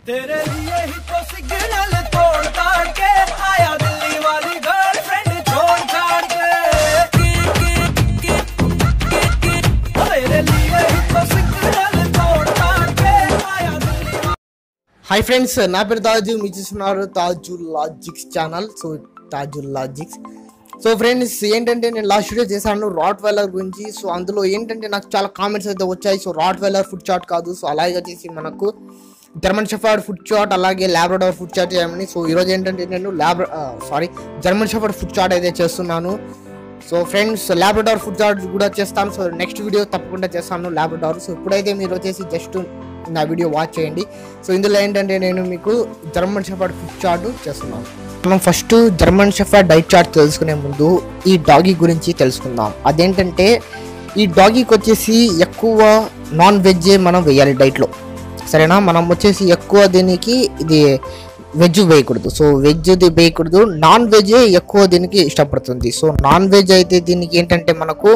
तेरे लिए ही तो सिग्नल तोड़ ताड़ के आया दिल्ली वाली गर्लफ्रेंड छोड़ छाड़ के तेरे लिए ही तो सिग्नल तोड़ ताड़ के आया दिल्ली హాయ్ ఫ్రెండ్స్ నా పేరు తాజు మీరు చూస్తున్నారు Taju logics channel so Taju logics so friends ఏంటంటే నేను లాస్ట్ వీడియో చేశాను రాట్ వెల్లర్ గురించి సో అందులో ఏంటంటే నాకు చాలా కామెంట్స్ అయితే వచ్చాయి so rottweiler food chart కాదు సో అలాగే వచ్చేసి మనకు జర్మన్ షెఫర్డ్ ఫుడ్ చాట్ అలాగే ల్యాబ్రడార్ ఫుడ్ చాట్ చేయమని సో ఈరోజు ఏంటంటే నేను lab sorry German shepherd food chart అయితే చేస్తున్నాను so friends labrador food chart కూడా చేస్తాను సో నెక్స్ట్ వీడియో తప్పకుండా చేస్తాను ల్యాబ్రడార్ సో ఇప్పుడైతే మీరు వచ్చేసి జస్ట్ నా వీడియో వాచ్ చేయండి సో ఇందులో ఏంటంటే నేను మీకు జర్మన్ షెఫర్డ్ ఫుడ్ చార్ట్ చేస్తున్నాను మనం first German shepherd diet chart తెలుసుకునే ముందు ఈ డాగీ గురించి తెలుసుకుందాం అదేంటంటే ఈ డాగీకి వచ్చేసి ఎక్కువ నాన్ వెజ్ మనం వేయాలి డైట్లో సరేనా మనం వచ్చేసి ఎక్కువ దీనికి ఇది వెజ్ వేయకూడదు సో వెజ్ది వేయకూడదు నాన్ వెజ్ ఎక్కువ దీనికి ఇష్టపడుతుంది సో నాన్ వెజ్ అయితే దీనికి ఏంటంటే మనకు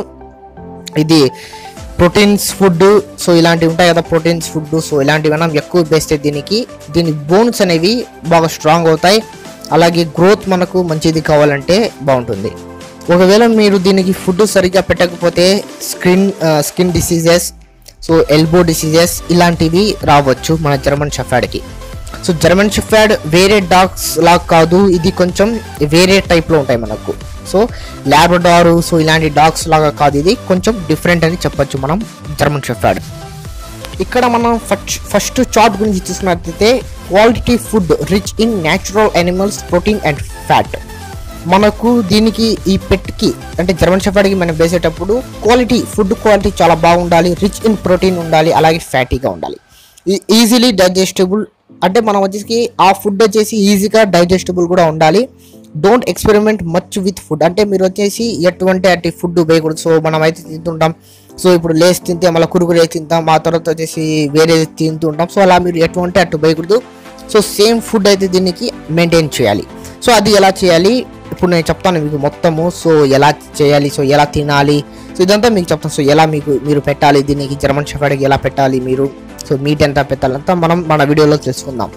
ఇది ప్రోటీన్స్ ఫుడ్ సో ఇలాంటివి ఉంటాయి కదా ప్రోటీన్స్ ఫుడ్ సో ఇలాంటివి మనం ఎక్కువ వేస్తే దీనికి దీని బోన్స్ అనేవి బాగా స్ట్రాంగ్ అవుతాయి అలాగే గ్రోత్ మనకు మంచిది కావాలంటే బాగుంటుంది ఒకవేళ మీరు దీనికి ఫుడ్ సరిగ్గా పెట్టకపోతే skin skin diseases so elbow diseases ఇలాంటివి రావచ్చు మన జర్మన్ షెఫర్డ్కి సో జర్మన్ షెఫర్డ్ వేరే డాగ్స్ లాగా కాదు ఇది కొంచెం వేరే టైప్లో ఉంటాయి మనకు సో ల్యాబ్రడారు సో ఇలాంటి డాగ్స్ లాగా కాదు ఇది కొంచెం డిఫరెంట్ అని చెప్పొచ్చు మనం జర్మన్ షెఫర్డ్ ఇక్కడ మనం ఫస్ట్ ఫస్ట్ చార్ట్ గురించి చూసినట్లయితే quality food rich in natural animals protein and fat మనకు దీనికి ఈ పెట్కి అంటే జర్మన్ షెఫర్డ్కి మనం వేసేటప్పుడు క్వాలిటీ ఫుడ్ క్వాలిటీ చాలా బాగుండాలి రిచ్ ఇన్ ప్రోటీన్ ఉండాలి అలాగే ఫ్యాటీగా ఉండాలి ఈజీలీ డైజెస్టబుల్ అంటే మనం వచ్చేసి ఆ ఫుడ్ వచ్చేసి ఈజీగా డైజెస్టబుల్ కూడా ఉండాలి don't experiment much with food అంటే మీరు వచ్చేసి ఎటువంటి అట్టి ఫుడ్ వేయకూడదు సో మనం అయితే తింటుంటాం సో ఇప్పుడు లేస్ తింటే మళ్ళీ కురుకురే తింటాం ఆ తర్వాత వచ్చేసి వేరే తింటుంటాం సో అలా మీరు ఎటువంటి అట్టు వేయకూడదు సో సేమ్ ఫుడ్ అయితే దీనికి మెయింటైన్ చేయాలి సో అది ఎలా చేయాలి ఇప్పుడు నేను చెప్తాను మీకు మొత్తము సో ఎలా చేయాలి సో ఎలా తినాలి సో ఇదంతా మీకు చెప్తాను సో ఎలా మీకు మీరు పెట్టాలి దీనికి జర్మన్ షెఫర్డ్కి ఎలా పెట్టాలి మీరు సో మీట్ ఎంత పెట్టాలంతా మనం మన వీడియోలో తెలుసుకుందాం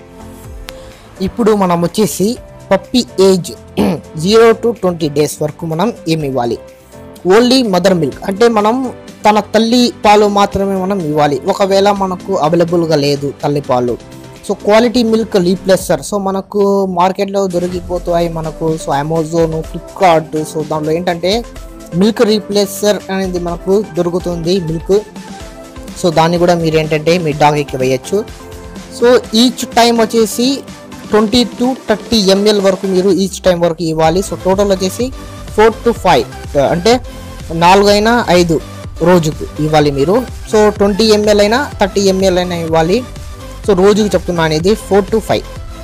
ఇప్పుడు మనం వచ్చేసి puppy age zero to twenty days వరకు మనం ఏమి ఇవ్వాలి ఓన్లీ మదర్ మిల్క్ అంటే మనం తన తల్లి పాలు మాత్రమే మనం ఇవ్వాలి ఒకవేళ మనకు అవైలబుల్గా లేదు తల్లి పాలు so quality milk replacer so మనకు మార్కెట్లో దొరికిపోతాయి మనకు సో అమెజాన్ ఫ్లిప్కార్ట్ సో దాంట్లో ఏంటంటే మిల్క్ రీప్లేసర్ అనేది మనకు దొరుకుతుంది మిల్క్ సో దాన్ని కూడా మీరు ఏంటంటే మీ డాగ్కి వేయచ్చు సో ఈచ్ టైం వచ్చేసి ట్వంటీ టు థర్టీ ఎంఎల్ వరకు మీరు ఈచ్ టైం వరకు ఇవ్వాలి సో టోటల్ వచ్చేసి ఫోర్ టు ఫైవ్ అంటే నాలుగు అయినా ఐదు రోజుకు ఇవ్వాలి మీరు సో ట్వంటీ ఎంఎల్ అయినా థర్టీ ఎంఎల్ అయినా ఇవ్వాలి సో రోజుకి చెప్తున్నాను ఇది ఫోర్ టు ఫైవ్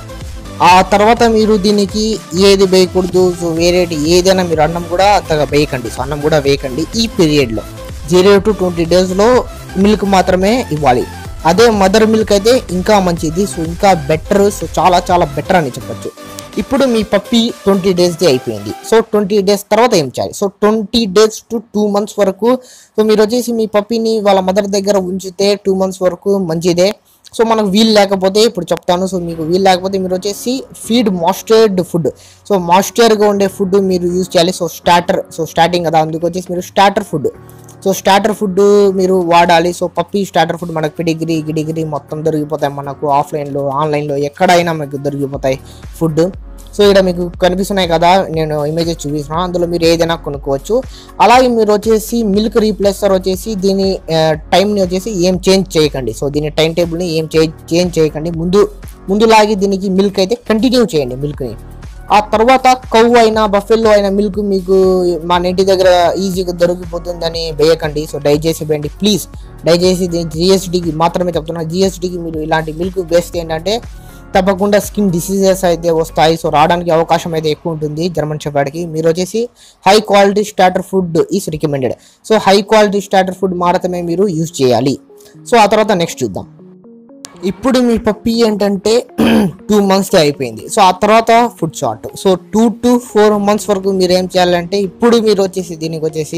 ఆ తర్వాత మీరు దీనికి ఏది వేయకూడదు సో వేరేటి ఏదైనా మీరు అన్నం కూడా అంతగా వేయకండి సో అన్నం కూడా వేయకండి ఈ పీరియడ్లో జీరో టు ట్వంటీ డేస్లో మిల్క్ మాత్రమే ఇవ్వాలి అదే మదర్ మిల్క్ అయితే ఇంకా మంచిది సో ఇంకా బెటర్ సో చాలా చాలా బెటర్ అని చెప్పొచ్చు ఇప్పుడు మీ పప్పి ట్వంటీ డేస్ది అయిపోయింది సో ట్వంటీ డేస్ తర్వాత ఏం చేయాలి so twenty days to two months వరకు సో మీరు వచ్చేసి మీ పప్పిని వాళ్ళ మదర్ దగ్గర ఉంచితే టూ మంత్స్ వరకు మంచిదే సో మనకు వీలు లేకపోతే ఇప్పుడు చెప్తాను సో మీకు వీలు లేకపోతే మీరు వచ్చేసి ఫీడ్ మాయిశ్చర్డ్ ఫుడ్ సో మాయిశ్చర్గా ఉండే ఫుడ్ మీరు యూజ్ చేయాలి సో స్టార్టర్ సో స్టార్టింగ్ కదా అందుకు వచ్చేసి మీరు starter food so starter food మీరు వాడాలి సో పప్పి స్టార్టర్ ఫుడ్ మనకు పిడిగిరి గిడిగిరి మొత్తం దొరికిపోతాయి మనకు ఆఫ్లైన్లో ఆన్లైన్లో ఎక్కడైనా మీకు దొరికిపోతాయి ఫుడ్ సో ఇక్కడ మీకు కనిపిస్తున్నాయి కదా నేను ఇమేజెస్ చూపిస్తున్నాను అందులో మీరు ఏదైనా కొనుక్కోవచ్చు అలాగే మీరు వచ్చేసి మిల్క్ రీప్లేసర్ వచ్చేసి దీని టైంని వచ్చేసి ఏం చేంజ్ చేయకండి సో దీని టైం టేబుల్ని ఏం చేంజ్ చేయకండి ముందు ముందులాగి దీనికి మిల్క్ అయితే కంటిన్యూ చేయండి మిల్క్ని ఆ తర్వాత కవ్వు అయినా బఫెల్లో అయినా మిల్క్ మీకు మా ఇంటి దగ్గర ఈజీగా దొరికిపోతుందని వేయకండి సో దయచేసి వేయండి ప్లీజ్ దయచేసి జిఎస్టీకి మాత్రమే చెప్తున్నా జిఎస్టీకి మీరు ఇలాంటి మిల్క్ వేస్తే ఏంటంటే తప్పకుండా స్కిన్ డిసీజెస్ అయితే వస్తాయి సో రావడానికి అవకాశం అయితే ఎక్కువ ఉంటుంది జర్మన్ షెఫర్డ్కి మీరు వచ్చేసి high quality starter food is recommended so high quality starter food మాత్రమే మీరు యూజ్ చేయాలి సో ఆ తర్వాత నెక్స్ట్ చూద్దాం ఇప్పుడు మీ పప్పి ఏంటంటే టూ మంత్స్ అయిపోయింది సో ఆ తర్వాత food chart so two to four months వరకు మీరు ఏం చేయాలంటే ఇప్పుడు మీరు వచ్చేసి దీనికి వచ్చేసి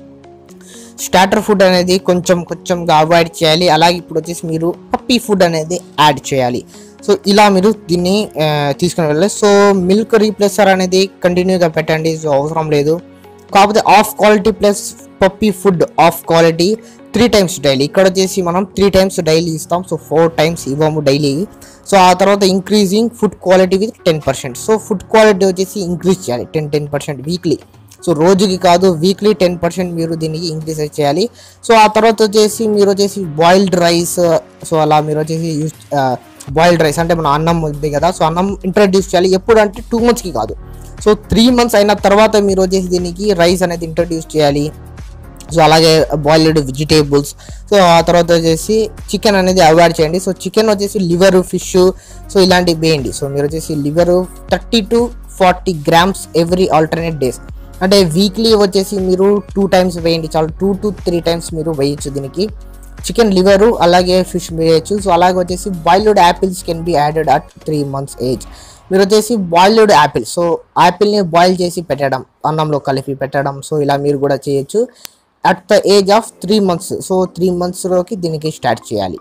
స్టార్టర్ ఫుడ్ అనేది కొంచెం కొంచెంగా అవాయిడ్ చేయాలి అలాగే ఇప్పుడు వచ్చేసి మీరు పప్పీ ఫుడ్ అనేది యాడ్ చేయాలి సో ఇలా మీరు దీన్ని ఆ, తీసుకుని వెళ్ళాలి సో మిల్క్ రీప్లేసర్ అనేది కంటిన్యూగా పెట్టండి సో అవసరం లేదు కాకపోతే of quality plus puppy food of quality three times daily ఇక్కడ వచ్చేసి మనం త్రీ టైమ్స్ డైలీ ఇస్తాం సో ఫోర్ టైమ్స్ ఇవ్వము డైలీ సో ఆ తర్వాత increasing food quality with ten percent so food quality వచ్చేసి ఇంక్రీజ్ చేయాలి ten ten percent weekly so రోజుకి కాదు వీక్లీ టెన్ పర్సెంట్ మీరు దీనికి ఇంక్రీజ్ చేయాలి సో ఆ తర్వాత వచ్చేసి మీరు వచ్చేసి బాయిల్డ్ రైస్ సో అలా మీరు వచ్చేసి యూస్ బాయిల్డ్ రైస్ అంటే మన అన్నం ఉంది కదా సో అన్నం ఇంట్రడ్యూస్ చేయాలి ఎప్పుడు అంటే టూ మంత్స్కి కాదు సో త్రీ మంత్స్ అయిన తర్వాత మీరు వచ్చేసి దీనికి రైస్ అనేది ఇంట్రడ్యూస్ చేయాలి సో అలాగే బాయిల్డ్ వెజిటేబుల్స్ సో ఆ తర్వాత వచ్చేసి చికెన్ అనేది అవాయిడ్ చేయండి సో చికెన్ వచ్చేసి లివర్ ఫిష్ సో ఇలాంటివి వేయండి సో మీరు వచ్చేసి liver thirty to forty grams every alternate days అంటే వీక్లీ వచ్చేసి మీరు టూ టైమ్స్ వేయండి చాలా టూ టు త్రీ టైమ్స్ మీరు వేయచ్చు దీనికి చికెన్ లివరు అలాగే ఫిష్ వేయచ్చు సో అలాగే వచ్చేసి boiled apples can be added at three months age మీరు వచ్చేసి బాయిల్డ్ యాపిల్ సో యాపిల్ని బాయిల్ చేసి పెట్టడం అన్నంలో కలిపి పెట్టడం సో ఇలా మీరు కూడా చేయొచ్చు at the age of three months so three మంత్స్లోకి దీనికి స్టార్ట్ చేయాలి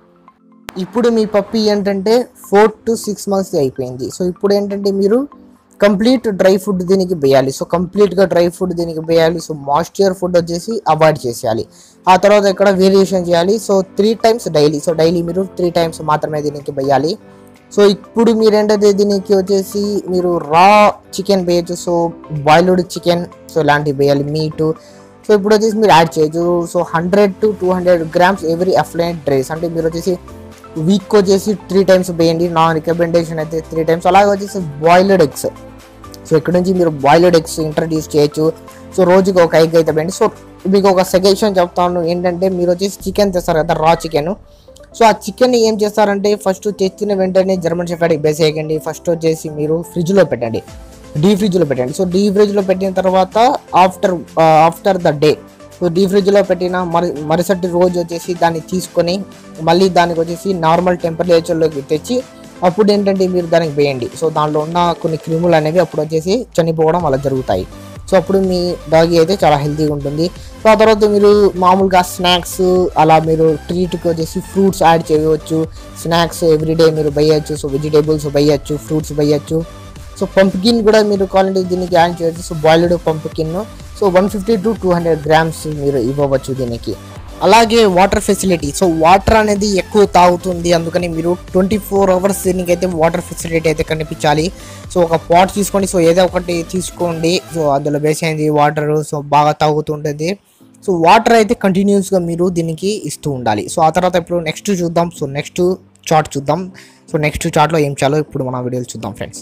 ఇప్పుడు మీ పప్పి ఏంటంటే ఫోర్ టు సిక్స్ మంత్స్ అయిపోయింది సో ఇప్పుడు ఏంటంటే మీరు కంప్లీట్ డ్రై ఫుడ్ దీనికి వేయాలి సో కంప్లీట్గా డ్రై ఫుడ్ దీనికి వేయాలి సో మాయిశ్చర్ ఫుడ్ వచ్చేసి అవాయిడ్ చేసేయాలి ఆ తర్వాత ఇక్కడ వేరియేషన్ చేయాలి so three times daily so daily మీరు త్రీ టైమ్స్ మాత్రమే దీనికి వేయాలి సో ఇప్పుడు మీరు ఏంటంటే దీనికి వచ్చేసి మీరు రా చికెన్ వేయచ్చు సో బాయిల్డ్ చికెన్ సో ఇలాంటివి వేయాలి మీటు సో ఇప్పుడు వచ్చేసి మీరు యాడ్ చేయొచ్చు so hundred to two hundred grams every అఫ్లైన్ డ్రైస్ అంటే మీరు వచ్చేసి వీక్ వచ్చేసి త్రీ టైమ్స్ వేయండి నా రికమెండేషన్ అయితే త్రీ టైమ్స్ అలాగే వచ్చేసి బాయిల్డ్ ఎగ్స్ సో ఇక్కడ నుంచి మీరు బాయిల్డ్ ఎగ్స్ ఇంట్రడ్యూస్ చేయొచ్చు సో రోజుకి ఒక ఎగ్ అయితే వేయండి సో మీకు ఒక సజెషన్ చెప్తాను ఏంటంటే మీరు వచ్చేసి చికెన్ తెస్తారు కదా రా చికెన్ సో ఆ చికెన్ ఏం చేస్తారంటే ఫస్ట్ తెచ్చిన వెంటనే జర్మన్ షెఫర్డ్కి బేస్ చేయకండి ఫస్ట్ వచ్చేసి మీరు ఫ్రిడ్జ్లో పెట్టండి డీ ఫ్రిడ్జ్లో పెట్టండి సో డీ ఫ్రిడ్జ్లో పెట్టిన తర్వాత after after the day so డీ ఫ్రిడ్జ్లో పెట్టిన మరి మరుసటి రోజు వచ్చేసి దాన్ని తీసుకొని మళ్ళీ దానికి వచ్చేసి నార్మల్ టెంపరేచర్లోకి తెచ్చి అప్పుడు ఏంటంటే మీరు దానికి వేయండి సో దాంట్లో ఉన్న కొన్ని క్రిములు అనేవి అప్పుడు వచ్చేసి చనిపోవడం అలా జరుగుతాయి సో అప్పుడు మీ డాగి అయితే చాలా హెల్తీగా ఉంటుంది సో ఆ తర్వాత మీరు మామూలుగా స్నాక్స్ అలా మీరు ట్రీట్కి వచ్చేసి ఫ్రూట్స్ యాడ్ చేయవచ్చు స్నాక్స్ ఎవ్రీడే మీరు వేయచ్చు సో వెజిటేబుల్స్ వేయచ్చు ఫ్రూట్స్ వేయచ్చు సో పంప్కిన్ కూడా మీరు కావాలంటే దీనికి యాడ్ చేయొచ్చు so boiled pumpkin so one fifty to two hundred grams మీరు ఇవ్వవచ్చు దీనికి అలాగే వాటర్ ఫెసిలిటీ సో వాటర్ అనేది ఎక్కువ తాగుతుంది అందుకని మీరు ట్వంటీ ఫోర్ అవర్స్ దీనికి అయితే వాటర్ ఫెసిలిటీ అయితే కనిపించాలి సో ఒక పాట్ తీసుకోండి సో ఏదో ఒకటి తీసుకోండి సో అందులో వేసేయండి వాటర్ సో బాగా తాగుతుంటుంది సో వాటర్ అయితే కంటిన్యూస్గా మీరు దీనికి ఇస్తూ ఉండాలి సో ఆ తర్వాత ఇప్పుడు నెక్స్ట్ చూద్దాం సో నెక్స్ట్ చార్ట్ చూద్దాం సో నెక్స్ట్ చార్ట్లో ఏం చేయాలో ఇప్పుడు మన వీడియోలు చూద్దాం ఫ్రెండ్స్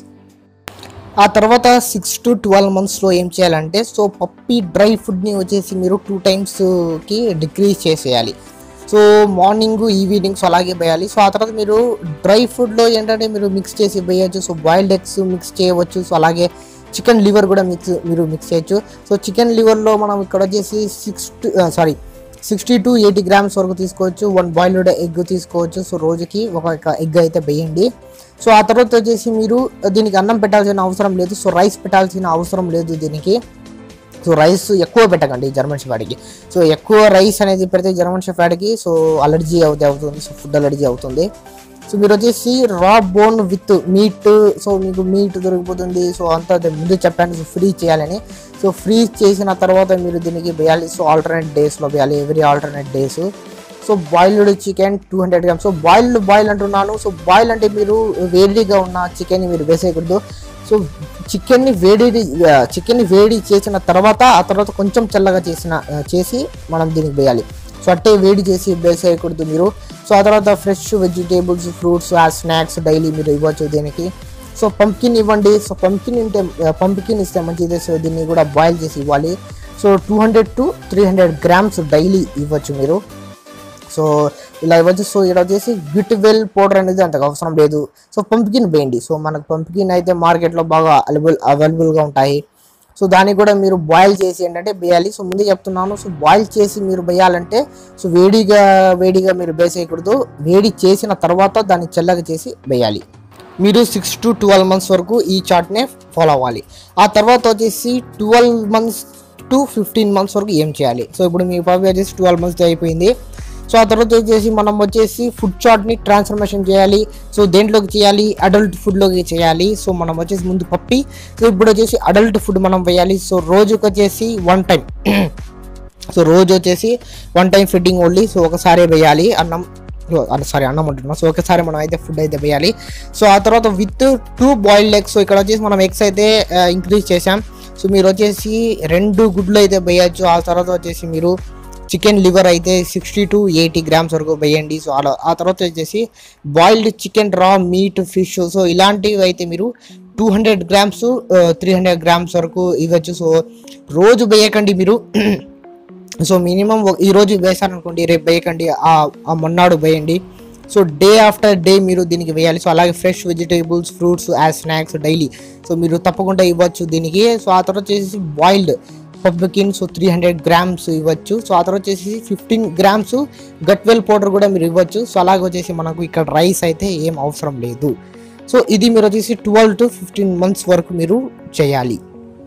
ఆ తర్వాత సిక్స్ టు ట్వెల్వ్ మంత్స్లో ఏం చేయాలంటే సో పప్పి డ్రై ఫుడ్ని వచ్చేసి మీరు టూ టైమ్స్కి డిక్రీజ్ చేసేయాలి సో మార్నింగ్ ఈవినింగ్స్ అలాగే వేయాలి సో ఆ తర్వాత మీరు డ్రై ఫుడ్లో ఏంటంటే మీరు మిక్స్ చేసి వేయచ్చు సో బాయిల్డ్ ఎగ్స్ మిక్స్ చేయవచ్చు సో అలాగే చికెన్ లివర్ కూడా మిక్స్ మీరు మిక్స్ చేయొచ్చు సో చికెన్ లివర్లో మనం ఇక్కడ వచ్చేసి six to sorry sixty to eighty grams వరకు తీసుకోవచ్చు వన్ బాయిల్డ్ ఎగ్ తీసుకోవచ్చు సో రోజుకి ఒక ఎగ్ అయితే వేయండి సో ఆ తర్వాత వచ్చేసి మీరు దీనికి అన్నం పెట్టాల్సిన అవసరం లేదు సో రైస్ పెట్టాల్సిన అవసరం లేదు దీనికి సో రైస్ ఎక్కువ పెట్టకండి జర్మన్ షెఫర్డ్కి సో ఎక్కువ రైస్ అనేది పెడితే జర్మన్ షెఫర్డ్కి సో అలర్జీ అవుతే అవుతుంది సో ఫుడ్ అలర్జీ అవుతుంది సో మీరు వచ్చేసి raw bone with meat so మీకు మీట్ దొరికిపోతుంది సో అంతా అదే ముందు చెప్పాను సో ఫ్రీజ్ చేయాలని సో ఫ్రీజ్ చేసిన తర్వాత మీరు దీనికి వేయాలి సో ఆల్టర్నేట్ డేస్లో వేయాలి every alternate days so boiled chicken two hundred grams so boiled boil అంటున్నాను సో బాయిల్ అంటే మీరు వేడిగా ఉన్న చికెన్ని మీరు వేసేయకూడదు సో చికెన్ని వేడి చికెన్ని వేడి చేసిన తర్వాత ఆ తర్వాత కొంచెం చల్లగా చేసిన ఆ, చేసి మనం దీనికి వేయాలి సో అట్టే వేడి చేసి వేసేయకూడదు మీరు సో ఆ తర్వాత ఫ్రెష్ వెజిటేబుల్స్ ఫ్రూట్స్ ఆ స్నాక్స్ డైలీ మీరు ఇవ్వచ్చు దీనికి సో పంప్కిన్ ఇవ్వండి సో పంప్కిన్ ఉంటే పంప్కిన్ ఇస్తే మంచిదే సో దీన్ని కూడా బాయిల్ చేసి ఇవ్వాలి so two hundred to three hundred grams daily ఇవ్వచ్చు మీరు సో ఇలా ఇవ్వచ్చు సో ఇక్కడ వచ్చేసి బిట్ వెల్ పౌడర్ అనేది అంతకు అవసరం లేదు సో పంప్కిన్ వేయండి సో మనకు పంప్కిన్ అయితే మార్కెట్లో బాగా అవైలబుల్ అవైలబుల్గా ఉంటాయి సో దాన్ని కూడా మీరు బాయిల్ చేసి ఏంటంటే వేయాలి సో ముందే చెప్తున్నాను సో బాయిల్ చేసి మీరు వేయాలంటే సో వేడిగా వేడిగా మీరు వేసేయకూడదు వేడి చేసిన తర్వాత దాన్ని చల్లగా చేసి వేయాలి మీరు సిక్స్ టు ట్వెల్వ్ మంత్స్ వరకు ఈ చార్ట్నే ఫాలో అవ్వాలి ఆ తర్వాత వచ్చేసి twelve months to fifteen months వరకు ఏం చేయాలి సో ఇప్పుడు మీ పాప వచ్చేసి ట్వెల్వ్ మంత్స్ అయిపోయింది సో ఆ తర్వాత వచ్చేసి మనం వచ్చేసి ఫుడ్ చార్ట్ని ట్రాన్స్ఫర్మేషన్ చేయాలి సో దేంట్లోకి చేయాలి అడల్ట్ ఫుడ్లోకి చేయాలి సో మనం వచ్చేసి ముందు పప్పి సో ఇప్పుడు వచ్చేసి అడల్ట్ ఫుడ్ మనం వేయాలి సో రోజుకి వచ్చేసి వన్ టైం సో రోజు వచ్చేసి one time feeding only so ఒకసారి వేయాలి అన్నం సారీ అన్నం అంటున్నాం సో ఒకసారి మనం అయితే ఫుడ్ అయితే వేయాలి సో ఆ తర్వాత with two boiled eggs so ఇక్కడ వచ్చేసి మనం ఎగ్స్ అయితే ఇంక్రీజ్ చేసాం సో మీరు వచ్చేసి రెండు గుడ్లు అయితే వేయచ్చు ఆ తర్వాత వచ్చేసి మీరు చికెన్ లివర్ అయితే సిక్స్టీ టు ఎయిటీ గ్రామ్స్ వరకు వేయండి సో అలా ఆ తర్వాత వచ్చేసి boiled chicken raw meat fish so ఇలాంటివి అయితే మీరు two hundred grams three hundred grams వరకు ఇవ్వచ్చు సో రోజు వేయకండి మీరు సో మినిమం ఈ రోజు వేసారనుకోండి రేపు వేయకండి ఆ ఆ మొన్నాడు వేయండి సో డే ఆఫ్టర్ డే మీరు దీనికి వేయాలి సో అలాగే fresh vegetables fruits as snacks daily so మీరు తప్పకుండా ఇవ్వచ్చు దీనికి సో ఆ తర్వాత వచ్చేసి boiled pumpkin so three hundred grams ఇవ్వచ్చు సో ఆ తర్వాత వచ్చేసి ఫిఫ్టీన్ గ్రామ్స్ గట్వెల్ పౌడర్ కూడా మీరు ఇవ్వచ్చు సో అలాగే వచ్చేసి మనకు ఇక్కడ రైస్ అయితే ఏం అవసరం లేదు సో ఇది మీరు వచ్చేసి ట్వెల్వ్ టు ఫిఫ్టీన్ మంత్స్ వరకు మీరు చేయాలి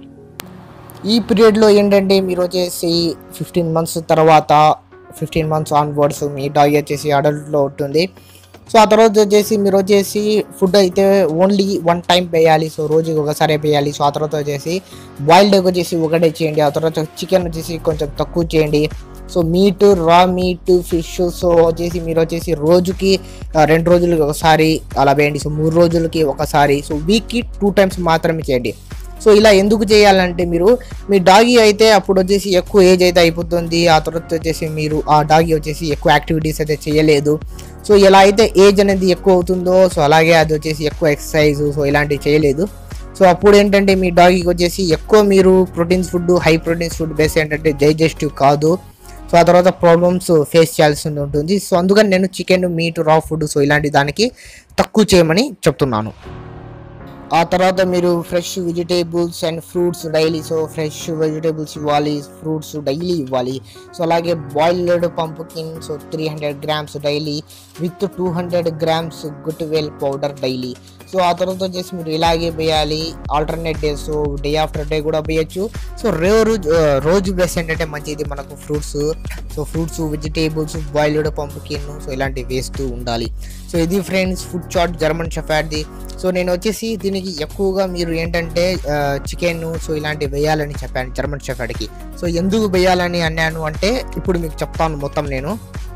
ఈ పీరియడ్లో ఏంటంటే మీరు వచ్చేసి ఫిఫ్టీన్ మంత్స్ తర్వాత ఫిఫ్టీన్ మంత్స్ ఆన్వర్డ్స్ మీ డాగ్ వచ్చేసి అడల్ట్లో ఉంటుంది సో ఆ తర్వాత వచ్చేసి మీరు వచ్చేసి ఫుడ్ అయితే ఓన్లీ వన్ టైం వేయాలి సో రోజుకి ఒకసారి వేయాలి సో ఆ తర్వాత వచ్చేసి బాయిల్డ్ ఎగ్ వచ్చేసి ఒకటే చేయండి ఆ తర్వాత చికెన్ వచ్చేసి కొంచెం తక్కువ చేయండి so meat raw meat fish so వచ్చేసి మీరు వచ్చేసి రోజుకి ఆ, రెండు రోజులకి ఒకసారి అలా వేయండి సో మూడు రోజులకి ఒకసారి సో వీక్కి టూ టైమ్స్ మాత్రమే చేయండి సో ఇలా ఎందుకు చేయాలంటే మీరు మీ డాగి అయితే అప్పుడు వచ్చేసి ఎక్కువ ఏజ్ అయితే అయిపోతుంది ఆ తర్వాత వచ్చేసి మీరు ఆ డాగి వచ్చేసి ఎక్కువ యాక్టివిటీస్ అయితే చేయలేదు సో ఎలా అయితే ఏజ్ అనేది ఎక్కువ అవుతుందో సో అలాగే అది వచ్చేసి ఎక్కువ ఎక్సర్సైజ్ సో ఇలాంటివి చేయలేదు సో అప్పుడు ఏంటంటే మీ డాగికి వచ్చేసి ఎక్కువ మీరు proteins food high proteins food base ఏంటంటే డైజెస్టివ్ కాదు సో ఆ తర్వాత ప్రాబ్లమ్స్ ఫేస్ చేయాల్సి ఉంటుంది సో అందుకని నేను chicken meat raw food so ఇలాంటి దానికి తక్కువ చేయమని చెప్తున్నాను ఆ తర్వాత మీరు fresh vegetables and fruits daily so fresh vegetables ఇవ్వాలి ఫ్రూట్స్ డైలీ ఇవ్వాలి సో అలాగే boiled pumpkin so three hundred grams daily with two hundred grams gut well powder daily so ఆ తర్వాత వచ్చేసి మీరు ఇలాగే వేయాలి alternate days so day after day కూడా వేయచ్చు సో రోజు రోజు బేస్ ఏంటంటే మంచిది మనకు fruits so fruits vegetables boiled pumpkin so ఇలాంటివి వేస్తూ ఉండాలి సో ఇది ఫ్రెండ్స్ ఫుడ్ చాట్ జర్మన్ షెఫార్డ్ది సో నేను వచ్చేసి దీనికి ఎక్కువగా మీరు ఏంటంటే చికెన్ సో ఇలాంటివి వేయాలని చెప్పాను జర్మన్ షెఫర్డ్కి సో ఎందుకు వేయాలని అన్నాను అంటే ఇప్పుడు మీకు చెప్తాను మొత్తం నేను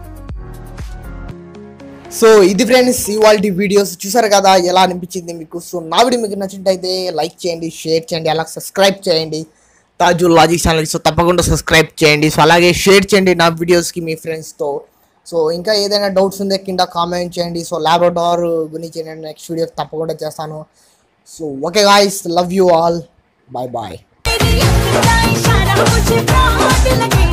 సో ఇది ఫ్రెండ్స్ ఇవాళ వీడియోస్ చూసారు కదా ఎలా అనిపించింది మీకు సో నా వీడియో మీకు నచ్చినట్టయితే లైక్ చేయండి షేర్ చేయండి అలాగే సబ్స్క్రైబ్ చేయండి తాజు లాజిక్ ఛానల్ సో తప్పకుండా సబ్స్క్రైబ్ చేయండి సో అలాగే షేర్ చేయండి నా వీడియోస్కి మీ ఫ్రెండ్స్తో సో ఇంకా ఏదైనా డౌట్స్ ఉంటే కింద కామెంట్ చేయండి సో ల్యాబొటార్ గురించి నేను నెక్స్ట్ వీడియో తప్పకుండా చేస్తాను so okay guys love you all bye bye तेरी अखियाँ इशारा मुझे बहुत लगे